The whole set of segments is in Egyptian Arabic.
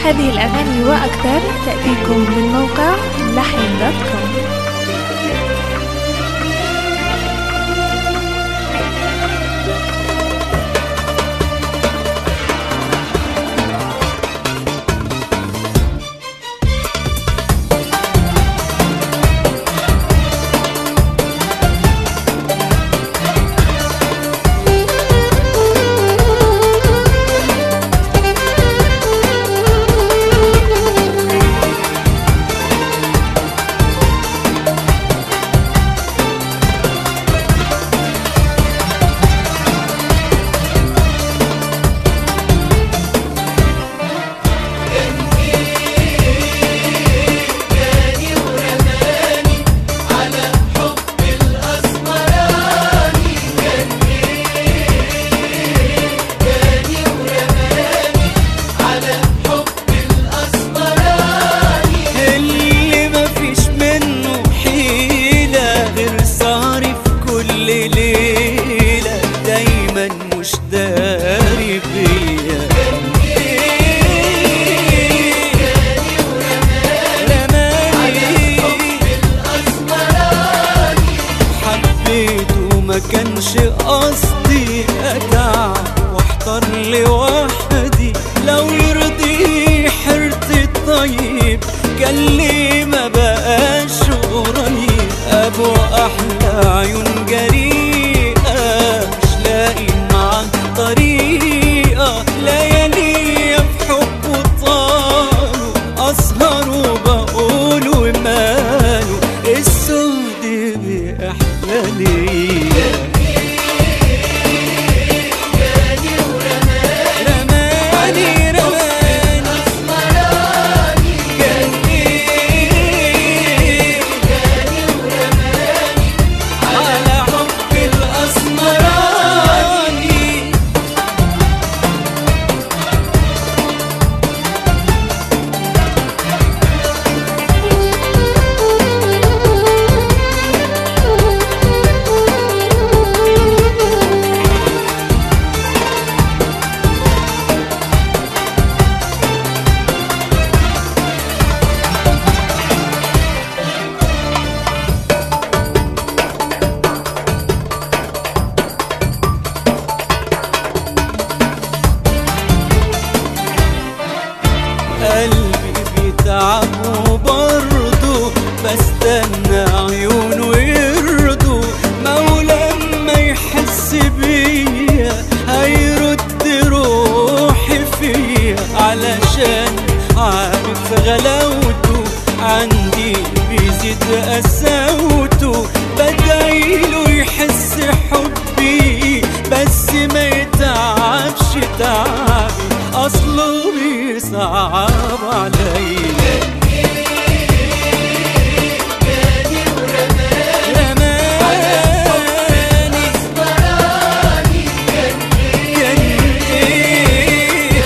هذه الأغاني وأكثر تأتيكم من موقع لحن دوت كوم اللي مفيش منه حيلة غير صارف كل ليلة دايما مش داري بيا حبيته ما كانش قصدي اتعب واحضر لوحدي لو يرضي حرتي الطيب كان لي ما بقاش قريب ابو احلى عيون جريئه مش لاقي معاه طريقه ليالي في حبه طالوا اسهر وبقول وماله السود باحلى ليا رماني رماني كان ايه على حب الاسمراني قلبي بيتعب وبرضه بستنى عيونه يرضوا مولا ما يحس بيا هيرد روحي فيا علشان عارف غلاوته عندي بيزيد قساوته بدعيله يحس حبي بس ما يتعبش تعبي اصله بيصعب عليا رماني كان ايه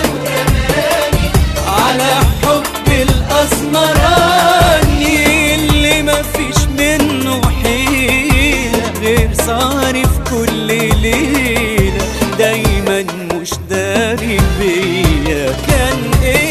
على حب الاسمراني اللي مفيش منه حيلة غير صارف كل ليلة دايما مش داري بيا كان ايه